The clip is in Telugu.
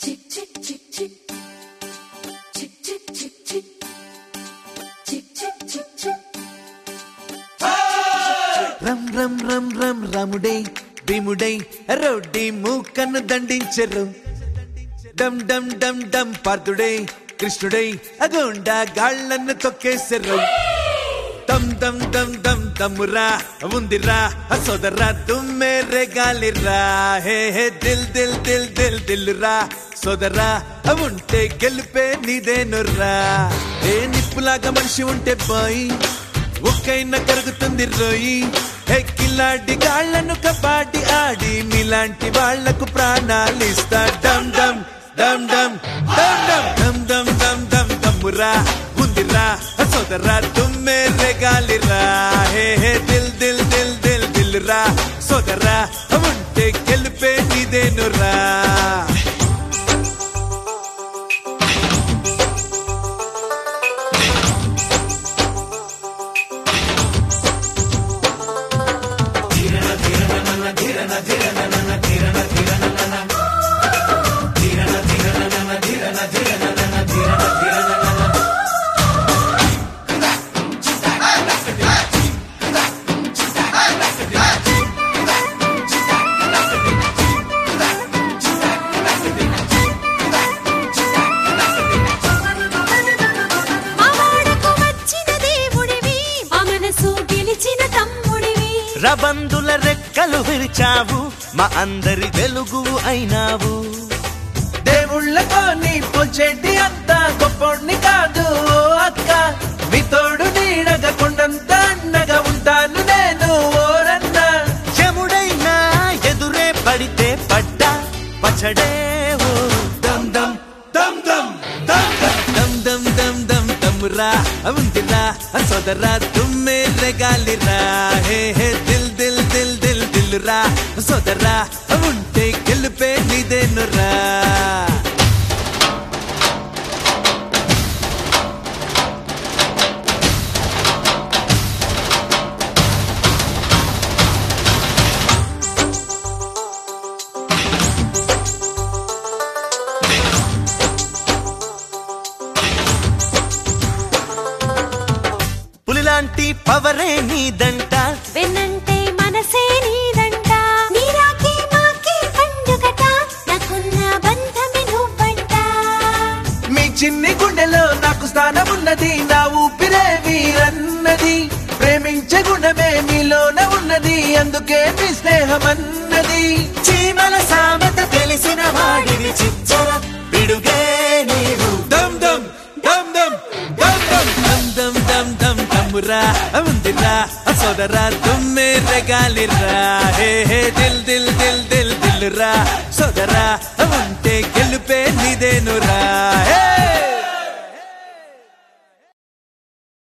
Chick, chick, chick, chick. Chick, chick, chick, chick. Chick, chick, chick, chick. రమ్ రమ్ రమ్ రమ్ రముడై భీముడై రౌడీ మూకను దండించరు డమ్ డమ్ డమ్ డమ్ పార్థుడై కృష్ణుడై అగోండా గాళ్ళను తొక్కేసరు దమ్ దమ్ దమ్ దమ్ దమ్మురా ఉందిరా ఆ సోదరా తుమ్మే రేగాలిరా హే హే దిల్ దిల్ దిల్ దిల్ దిల్ రా సోదరా ఉంటే గెలిపే నీదేనురా ఏ నిప్పులాగా మనిషి ఉంటే బాయ్ ఒక్కైనా కరుగుతుంది రోయి హే కిలాడి గాళ్ళను కబాడి ఆడి మీలాంటి వాళ్లకు ప్రాణాలు ఇస్తా డమ్ డమ్ డమ్ డమ్ డమ్ డమ్ డమ్ డమ్ డమ్ డమ్ దమ్మురా ఉందిరా సోదరా తుమ్మే రేగాలిరా హే హే దిల్ దిల్ దిల్ దిల్ దిల్ రా సోదరా ఉంటే గెలిపే నీదేనురా మా వాడకు వచ్చిన దేవుడివి మా మనసు గెలిచిన తమ్ముడివి రబందుల రెక్కలు విరిచావు మా అందరి వెలుగు అయినావు దేవుళ్ళతో నీ పొంచెడ్డి అంత గొప్పోడిని కాదు ఓ అక్క మీ తోడు నీడగా కొండంత అండగా ఉంటాను నేను ఓరన్న చెముడైనా ఎదురే పడితే పడ్డా పచ్చడే ఓ దమ్ దమ్ దమ్ దమ్ దమ్ దమ్ దమ్ దమ్ దమ్ దమ్మురా ఉందిరా సోదరా తుమ్మే రెగాలిరా హే హే దిల్ దిల్ దిల్ దిల్ దిల్ రా సోదరా ఉంటే గెలిపే నీదేనురా పులిలాంటి పవరే నీదంట వెన్నంటే మనసే నీదంట నీరాకే మాకే పండుగట నాకున్న బంధమే నువ్వంట మీ చిన్ని గుండెలో నాకు స్థానం ఉన్నది నా ఊపిరే మీరన్నది ప్రేమించే గుణమే మీలోన ఉన్నది అందుకే మీ స్నేహం అన్నది చీమల సామెత తెలిసిన వాడివి చిచ్చర పిడుగే నీవు దమ్ దమ్ దమ్ దమ్ దమ్ దమ్ దమ్ దమ్ దమ్ దమ్ దమ్మురా ఉందిరా సోదరా తుమ్మే రెగాలిరా హే హే దిల్ దిల్ దిల్ దిల్ దిల్ రా సోదరా ఉంటే గెలుపే నీదేనురా